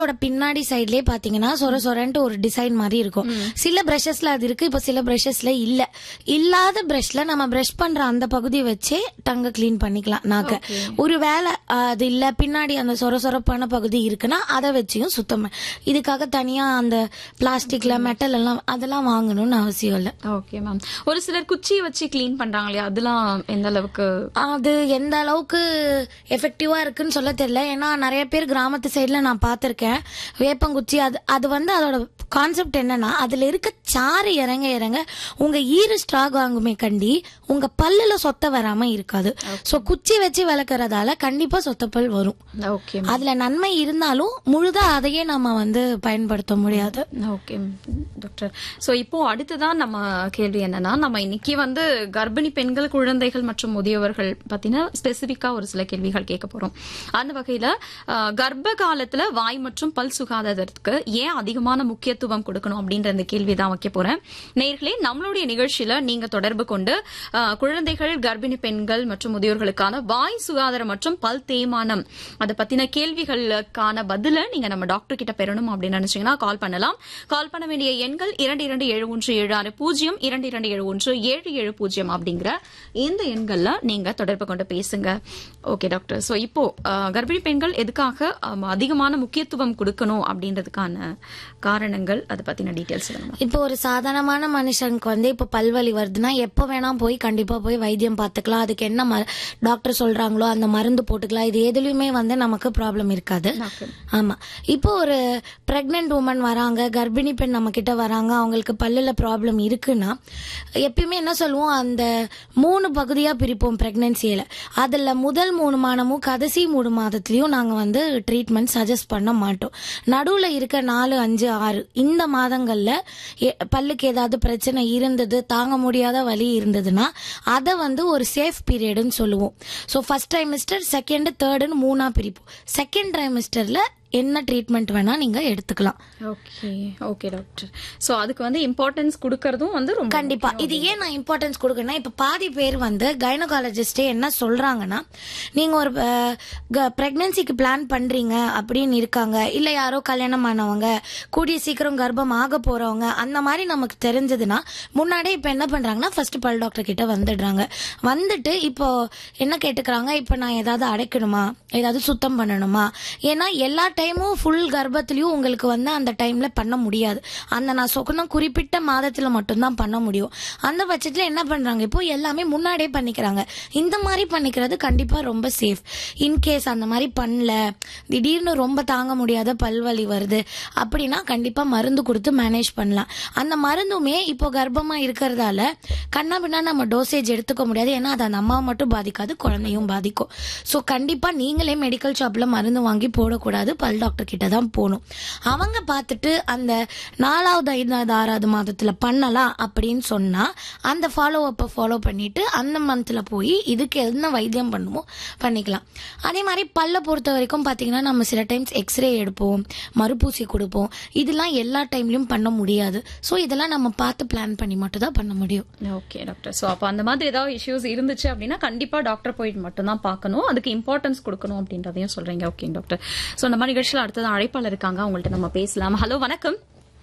அதோட பின்னாடி சைட்லயே பாத்தீங்கன்னா சொர சொரன்ட்டு ஒரு டிசைன் மாதிரி இருக்கும் சில பிரஷஸ்ல அது இருக்கு இப்ப சில பிரஷஸ்ல இல்ல இல்லாத பிரஷ்ல நம்ம பிரஷ் பண்ற அந்த பகுதியை வச்சே டங்க க்ளீன் பண்ணிக்கலாம் நாக்க ஒருவேளை அஹ், அது இல்ல பின்னாடி அந்த சொர சொரப்பான பகுதி இருக்குன்னா அதை வச்சியும் சுத்தம் பண்ண- இதுக்காக தனியா அந்த பிளாஸ்டிக்ல மெட்டல் எல்லாம் அதெல்லாம் வாங்கணும்னு அவசியம் இல்ல ஓகே மேம் ஒரு சிலர் குச்சியை வச்சு க்ளீன் பண்றாங்க இல்லையா அதெல்லாம் எந்த அளவுக்கு அது எந்த அளவுக்கு எஃபெக்டிவா இருக்குன்னு சொல்ல தெரியல ஏன்னா நிறைய பேர் கிராமத்து சைடுல நான் பார்த்திருக்கேன் வேப்பங்குச்சி அது அது வந்து அதோட கான்செப்ட் என்னன்னா அதுல இருக்க சாறு இறங்க இறங்க உங்க ஈரு ஸ்ட்ராக் ஆகுமே கண்டி உங்க பல்லுல சொத்த வராம இருக்காது சோ குச்சி வச்சு விளக்குறதால கண்டிப்பா சொத்தப்பல் வரும் ஓகே அதுல நன்மை இருந்தாலும் முழுதா அதையே நம்ம வந்து பயன்படுத்த முடியாது ஓகே டாக்டர் சோ இப்போ அடுத்ததான் நம்ம கேள்வி என்னன்னா நம்ம இன்னைக்கு வந்து கர்ப்பிணி பெண்கள் குழந்தைகள் மற்றும் முதியவர்கள் பத்தின ஸ்பெசிபிக்கா ஒரு சில கேள்விகள் கேட்க போறோம் அந்த வகையில அஹ், கர்ப்ப காலத்துல வாய் மற்றும் பல் சுகாதாரத்துக்கு ஏன் அதிகமான முக்கியத்துவம் கொடுக்கணும் அப்படின்ற அந்த கேள்வி தான் வைக்க போறேன் நேர்களே நம்மளுடைய நிகழ்ச்சியில நீங்க தொடர்பு கொண்டு அஹ், குழந்தைகள் கர்ப்பிணி பெண்கள் மற்றும் முதியோர்களுக்கான வாய் சுகாதாரம் மற்றும் பல் தேய்மானம் அதை பத்தின கேள்விகளுக்கான பதில நீங்க நம்ம டாக்டர் கிட்ட பெறணும் அப்படின்னு நினைச்சீங்கன்னா கால் பண்ணலாம் கால் பண்ண வேண்டிய எண்கள் இரண்டு இரண்டு ஏழு ஒன்று ஏழு ஆறு பூஜ்ஜியம் இரண்டு இரண்டு ஏழு ஒன்று ஏழு ஏழு பூஜ்ஜியம் அப்படிங்கிற இந்த எண்கள்ல நீங்க தொடர்பு கொண்டு பேசுங்க ஓகே டாக்டர் சோ இப்போ அஹ், கர்ப்பிணி பெண்கள் எதுக்காக அம், அதிகமான முக்கியத்துவம் கொடுக்கணும் அப்படின்றதுக்கான காரணங்கள் அதை பத்தின டீட்டெயில்ஸ் சொல்லுங்க இப்போ ஒரு சாதாரணமான மனுஷனுக்கு வந்து இப்போ பல்வலி வருதுன்னா எப்போ வேணா போய் கண்டிப்பா போய் வைத்தியம் பார்த்துக்கலாம் அதுக்கு என்ன ம- டாக்டர் சொல்றாங்களோ அந்த மருந்து போட்டுக்கலாம் இது எதுலயுமே வந்து நமக்கு ப்ராப்ளம் இருக்காது Okay. ஆமா இப்போ ஒரு பிரெக்னென்ட் உமன் வராங்க கர்ப்பிணி பெண் நம்ம கிட்ட வராங்க அவங்களுக்கு பல்லுல ப்ராப்ளம் இருக்குன்னா எப்பயுமே என்ன சொல்லுவோம் அந்த மூணு பகுதியா பிரிப்போம் பிரெக்னன்சியில அதுல முதல் மூணு மாதமும் கடைசி மூணு மாதத்துலயும் நாங்க வந்து ட்ரீட்மெண்ட் சஜஸ்ட் பண்ண மாட்டோம் நடுவுல இருக்க நாலு அஞ்சு ஆறு இந்த மாதங்கள்ல எ- பல்லுக்கு ஏதாவது பிரச்சனை இருந்தது தாங்க முடியாத வலி இருந்ததுன்னா அதை வந்து ஒரு சேஃப் பீரியட்னு சொல்லுவோம் ஸோ ஃபர்ஸ்ட் ட்ரைமிஸ்டர் செகண்ட் தேர்டுன்னு மூணா பிரிப்போம் செகண்ட் ட்ரைமிஸ்டர்ல என்ன ட்ரீட்மெண்ட் வேணா நீங்க எடுத்துக்கலாம் ஓகே ஓகே டாக்டர் சோ அதுக்கு வந்து இம்பார்ட்டன்ஸ் கொடுக்கறதும் வந்து ரொம்ப கண்டிப்பா இது ஏன் நான் இம்பார்ட்டன்ஸ் கொடுக்கறேன்னா இப்ப பாதி பேர் வந்து கைனகாலஜிஸ்டே என்ன சொல்றாங்கன்னா நீங்க ஒரு பிரெக்னன்சிக்கு பிளான் பண்றீங்க அப்படின்னு இருக்காங்க இல்ல யாரோ கல்யாணம் ஆனவங்க கூடிய சீக்கிரம் கர்ப்பம் ஆக போறவங்க அந்த மாதிரி நமக்கு தெரிஞ்சதுன்னா முன்னாடியே இப்ப என்ன பண்றாங்கன்னா ஃபர்ஸ்ட் பல் டாக்டர் கிட்ட வந்துடுறாங்க வந்துட்டு இப்போ என்ன கேட்டுக்கிறாங்க இப்ப நான் ஏதாவது அடைக்கணுமா ஏதாவது சுத்தம் பண்ணணுமா ஏன்னா எல்லா டைமும் ஃபுல் கர்ப்பத்திலயும் உங்களுக்கு வந்து அந்த டைம்ல பண்ண முடியாது அந்த நான் சொன்ன குறிப்பிட்ட மாதத்துல மட்டும்தான் பண்ண முடியும் அந்த பட்சத்துல என்ன பண்றாங்க இப்போ எல்லாமே முன்னாடியே பண்ணிக்கிறாங்க இந்த மாதிரி பண்ணிக்கிறது கண்டிப்பா ரொம்ப சேஃப் இன்கேஸ் அந்த மாதிரி பண்ணல திடீர்னு ரொம்ப தாங்க முடியாத பல்வலி வருது அப்படின்னா கண்டிப்பா மருந்து கொடுத்து மேனேஜ் பண்ணலாம் அந்த மருந்துமே இப்போ கர்ப்பமா இருக்கிறதால கண்ணா பின்னா நம்ம டோசேஜ் எடுத்துக்க முடியாது ஏன்னா அது அந்த அம்மாவை மட்டும் பாதிக்காது குழந்தையும் பாதிக்கும் ஸோ கண்டிப்பா நீங்களே மெடிக்கல் ஷாப்ல மருந்து வாங்கி போடக்கூடாது பல் டாக்டர் கிட்ட தான் போகணும் அவங்க பார்த்துட்டு அந்த நாலாவது ஐந்தாவது ஆறாவது மாதத்துல பண்ணலாம் அப்படின்னு சொன்னா அந்த ஃபாலோ அப்பை ஃபாலோ பண்ணிட்டு அந்த மந்த்ல போய் இதுக்கு என்ன வைத்தியம் பண்ணுமோ பண்ணிக்கலாம் அதே மாதிரி பல்ல பொறுத்த வரைக்கும் பாத்தீங்கன்னா நம்ம சில டைம்ஸ் எக்ஸ்ரே எடுப்போம் மறுபூசி கொடுப்போம் இதெல்லாம் எல்லா டைம்லயும் பண்ண முடியாது ஸோ இதெல்லாம் நம்ம பார்த்து பிளான் பண்ணி மட்டும் தான் பண்ண முடியும் ஓகே டாக்டர் சோ அப்ப அந்த மாதிரி ஏதாவது இஷ்யூஸ் இருந்துச்சு அப்படின்னா கண்டிப்பா டாக்டர் போயிட்டு மட்டும் தான் பார்க்கணும் அதுக்கு இம்பார்ட்டன்ஸ் கொடுக்கணும் அப்படின்றதையும் சொல்றீங்க ஓகே டாக்டர் சோ நம்ம நிகழ்ச்சியில் அடுத்தது அழைப்பாளர் இருக்காங்க அவங்கள்ட்ட நம்ம பேசலாம் ஹலோ வணக்கம்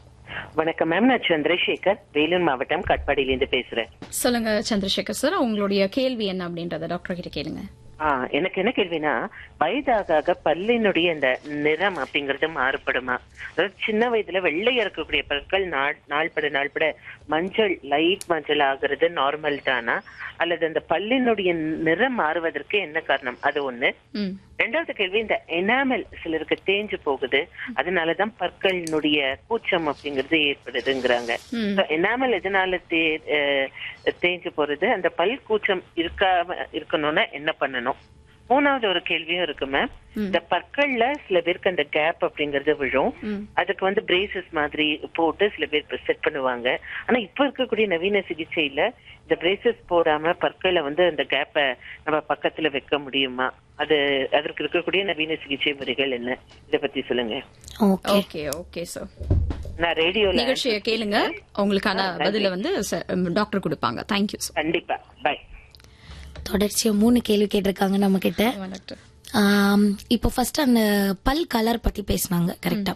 வணக்கம் மேம் நான் சந்திரசேகர் வேலூர் மாவட்டம் கட்பாடியிலிருந்து பேசுறேன் சொல்லுங்க சந்திரசேகர் சார் உங்களுடைய கேள்வி என்ன அப்படின்றத டாக்டர் கிட்ட கேளுங்க ஆ எனக்கு என்ன கேள்வினா வயதாக ஆக பல்லினுடைய இந்த நிறம் அப்படிங்கறது மாறுபடுமா அதாவது சின்ன வயதுல வெள்ளையா இருக்கக்கூடிய பற்கள் நாள் நாள்பட நாள்பட மஞ்சள் லைட் மஞ்சள் ஆகுறது நார்மல் தானா அல்லது அந்த பல்லினுடைய நிறம் மாறுவதற்கு என்ன காரணம் அது ஒண்ணு ம் ரெண்டாவது கேள்வி இந்த எனாமல் சிலருக்கு தேஞ்சு போகுது அதனாலதான் பற்களினுடைய கூச்சம் அப்படிங்கிறது ஏற்படுதுங்கிறாங்க ம். எனாமல் எதனால தே- அஹ் தேஞ்சு போறது அந்த பல் கூச்சம் இருக்காம இருக்கணும்னா என்ன பண்ணணும் மூணாவது ஒரு கேள்வியும் இருக்கு மேம் இந்த பற்கள்ல சில பேருக்கு அந்த கேப் அப்படிங்கறது விழும் ம். அதுக்கு வந்து பிரேசஸ் மாதிரி போட்டு சில பேர் செட் பண்ணுவாங்க ஆனா இப்ப இருக்கக்கூடிய நவீன சிகிச்சையில இந்த பிரேசஸ் போடாம பற்களை வந்து அந்த கேப்ப நம்ம பக்கத்துல வைக்க முடியுமா அது அதற்கு இருக்கக்கூடிய நவீன சிகிச்சை முறைகள் என்ன இத பத்தி சொல்லுங்க ஓகே ஓகே ஓகே சார் நான் ரேடியோல நிகழ்ச்சியை கேளுங்க உங்களுக்கான பதில வந்து sir, டாக்டர் கொடுப்பாங்க தேங்க்யூ சார் கண்டிப்பா பாய் தொடர்ச்சியா மூணு கேள்வி கேட்டிருக்காங்க நம்ம கிட்ட டாக்டர் ஆம், இப்போ ஃபர்ஸ்ட் அந்த பல் கலர் பத்தி பேசினாங்க கரெக்டா